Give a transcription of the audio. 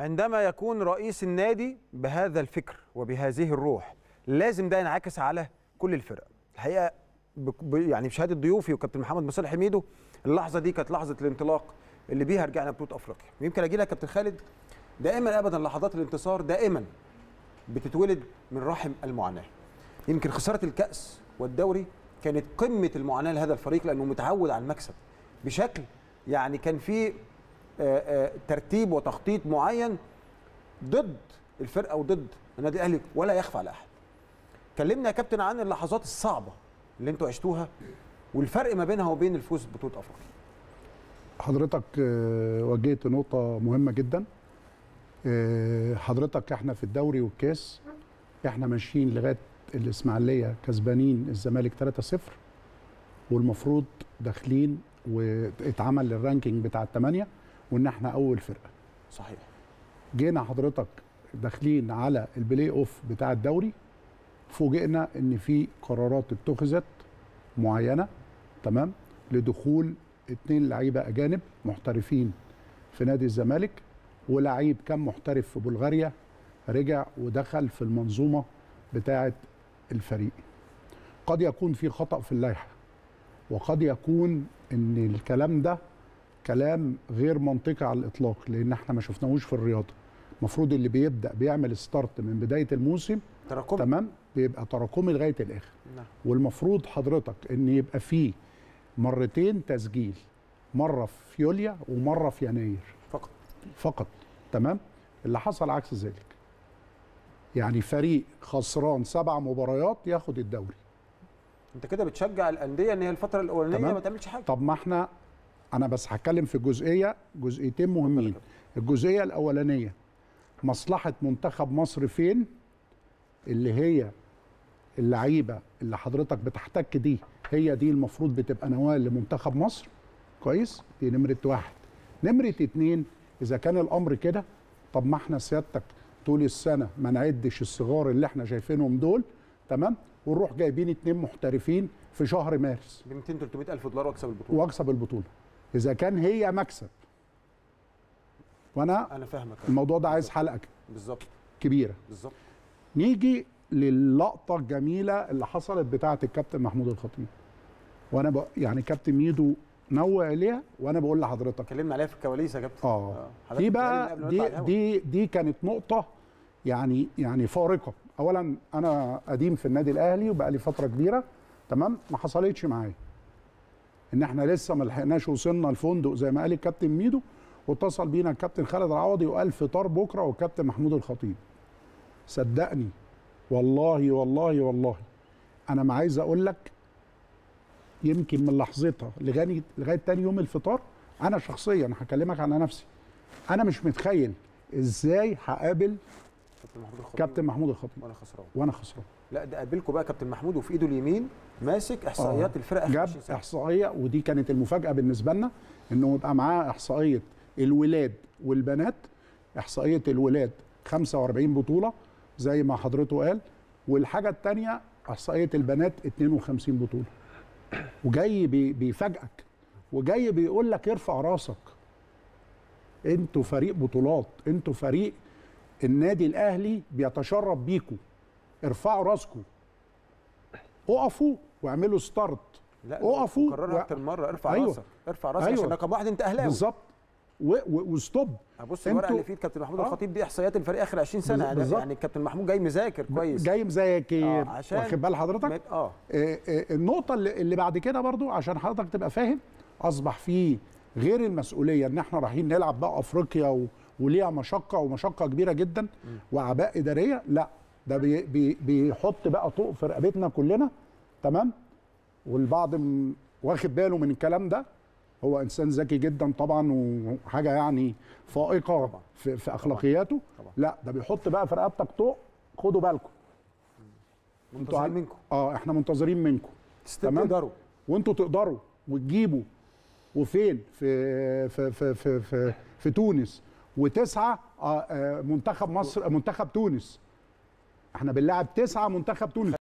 عندما يكون رئيس النادي بهذا الفكر وبهذه الروح لازم ده ينعكس على كل الفرق الحقيقه بك- ب- يعني بشهاده ضيوفي وكابتن محمد مصالح حميدو اللحظه دي كانت لحظه الانطلاق اللي بيها رجعنا بطوله افريقيا يمكن اجي لك كابتن خالد دائما ابدا لحظات الانتصار دائما بتتولد من رحم المعاناه يمكن خساره الكاس والدوري كانت قمه المعاناه لهذا الفريق لانه متعود على المكسب بشكل يعني كان في آه، آه، ترتيب وتخطيط معين ضد الفرقه وضد النادي الاهلي ولا يخفى على احد كلمنا يا كابتن عن اللحظات الصعبه اللي انتوا عشتوها والفرق ما بينها وبين الفوز ببطوله افريقيا حضرتك آه، وجهت نقطة مهمة جدا آه، حضرتك احنا في الدوري والكاس احنا ماشيين لغاية الإسماعيلية كسبانين الزمالك 3-0 والمفروض داخلين واتعمل الرانكينج بتاع الثمانية وإن احنا أول فرقة صحيح جينا حضرتك داخلين على البلاي اوف بتاع الدوري فوجئنا ان في قرارات اتخذت معينه تمام لدخول اتنين لعيبه اجانب محترفين في نادي الزمالك ولعيب كان محترف في بلغاريا رجع ودخل في المنظومه بتاعه الفريق قد يكون في خطا في اللائحه وقد يكون ان الكلام ده كلام غير منطقي على الاطلاق لان احنا ما شفناهوش في الرياضه المفروض اللي بيبدا بيعمل ستارت من بدايه الموسم تراكم تمام بيبقى تراكمي لغايه الاخر نعم. والمفروض حضرتك ان يبقى فيه مرتين تسجيل مره في يوليا ومره في يناير فقط فقط تمام اللي حصل عكس ذلك يعني فريق خسران سبع مباريات ياخد الدوري انت كده بتشجع الانديه ان هي الفتره الاولانيه تمام. ما تعملش حاجه طب ما احنا انا بس هتكلم في جزئيه جزئيتين مهمين الجزئيه الاولانيه مصلحه منتخب مصر فين اللي هي اللعيبه اللي حضرتك بتحتك دي هي دي المفروض بتبقى نواه لمنتخب مصر كويس دي نمره واحد نمره اتنين اذا كان الامر كده طب ما احنا سيادتك طول السنه ما نعدش الصغار اللي احنا شايفينهم دول تمام ونروح جايبين اتنين محترفين في شهر مارس ب 200 300 الف دولار واكسب البطوله واكسب البطوله اذا كان هي مكسب وانا انا فاهمك الموضوع ده عايز حلقه بالظبط كبيره بالظبط نيجي للقطه الجميله اللي حصلت بتاعه الكابتن محمود الخطيب وانا ب... يعني كابتن ميدو نوع عليها وانا بقول لحضرتك اتكلمنا عليها في الكواليس يا كابتن اه حضرتك دي بتتكلم بقى قبل ما دي نطلع الهوا. دي دي كانت نقطه يعني يعني فارقه اولا انا قديم في النادي الاهلي وبقى لي فتره كبيره تمام ما حصلتش معايا ان احنا لسه ما لحقناش وصلنا الفندق زي ما قال الكابتن ميدو واتصل بينا الكابتن خالد العوضي وقال فطار بكره والكابتن محمود الخطيب صدقني والله والله والله انا ما عايز اقول لك يمكن من لحظتها لغايه لغايه تاني يوم الفطار انا شخصيا هكلمك على نفسي انا مش متخيل ازاي هقابل كابتن محمود الخطيب كابتن محمود الخطيب وانا خسران وانا خسران لا ده قابلكم بقى كابتن محمود وفي ايده اليمين ماسك احصائيات آه. الفرق اخر جاب 20 سنه احصائيه ودي كانت المفاجاه بالنسبه لنا انه يبقى معاه احصائيه الولاد والبنات احصائيه الولاد 45 بطوله زي ما حضرته قال والحاجه الثانيه احصائيه البنات 52 بطوله وجاي بي- بيفاجئك وجاي بيقول لك ارفع راسك انتوا فريق بطولات انتوا فريق النادي الاهلي بيتشرف بيكوا ارفعوا راسكم اقفوا واعملوا ستارت لا اقفوا كررها و- اكتر مره ارفع أيوة. راسك ارفع راسك أيوة. عشان رقم واحد انت اهلاوي بالظبط و- و- وستوب ابص الورقه انتوا- اللي في ايد كابتن محمود آه. الخطيب دي احصائيات الفريق اخر 20 سنه يعني, بالظبط. يعني الكابتن محمود جاي مذاكر كويس جاي مذاكر آه، عشان واخد بال حضرتك ما- اه آه، آه، النقطة اللي اللي بعد كده برضو عشان حضرتك تبقى فاهم أصبح في غير المسؤولية إن إحنا رايحين نلعب بقى أفريقيا و... وليها مشقة ومشقة كبيرة جدا وأعباء إدارية لا ده بي... بي... بيحط بقى طوق في رقبتنا كلنا تمام والبعض م- واخد باله من الكلام ده هو إنسان ذكي جدا طبعا وحاجة يعني فائقة طبعاً. في, في أخلاقياته طبعاً. لا ده بيحط بقى في رقبتك طوق خدوا بالكم منتظرين عارف- منكم اه احنا منتظرين منكم تمام. تقدروا وانتوا تقدروا وتجيبوا وفين في في في في في, في تونس وتسعه آه، آه، منتخب مصر منتخب تونس احنا بنلعب تسعه منتخب تونس